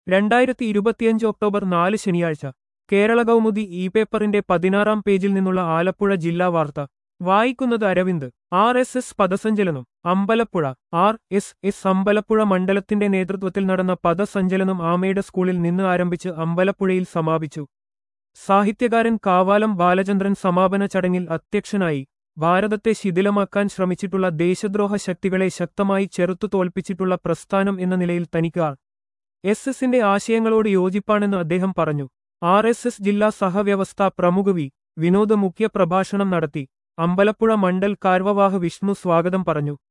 രണ്ടായിരത്തി ഇരുപത്തിയഞ്ച് ഒക്ടോബർ നാല് ശനിയാഴ്ച കേരള കൗമുദി ഇ പേപ്പറിന്റെ പതിനാറാം പേജിൽ നിന്നുള്ള ആലപ്പുഴ ജില്ലാ വാർത്ത വായിക്കുന്നത് അരവിന്ദ് ആർ എസ് എസ് പദസഞ്ചലനം Ambalappuzha R S S Ambalappuzha മണ്ഡലത്തിന്റെ നേതൃത്വത്തിൽ നടന്ന പദസഞ്ചലനം ആമയുടെ സ്കൂളിൽ നിന്ന് ആരംഭിച്ച് അമ്പലപ്പുഴയിൽ സമാപിച്ചു സാഹിത്യകാരൻ കാവാലം ബാലചന്ദ്രൻ സമാപന ചടങ്ങിൽ അധ്യക്ഷനായി ഭാരതത്തെ ശിഥിലമാക്കാൻ ശ്രമിച്ചിട്ടുള്ള ദേശദ്രോഹ ശക്തികളെ ശക്തമായി ചെറുത്തു തോൽപ്പിച്ചിട്ടുള്ള പ്രസ്ഥാനം എന്ന നിലയിൽ തനിക്ക് ആർ എസ് എസിന്റെ ആശയങ്ങളോട് യോജിപ്പാണെന്ന് അദ്ദേഹം പറഞ്ഞു ആർ എസ് എസ് ജില്ലാ സഹവ്യവസ്ഥ പ്രമുഖ വി വിനോദ് മുഖ്യ പ്രഭാഷണം നടത്തി അമ്പലപ്പുഴ മണ്ഡൽ കാർവവാഹ് വിഷ്ണു സ്വാഗതം പറഞ്ഞു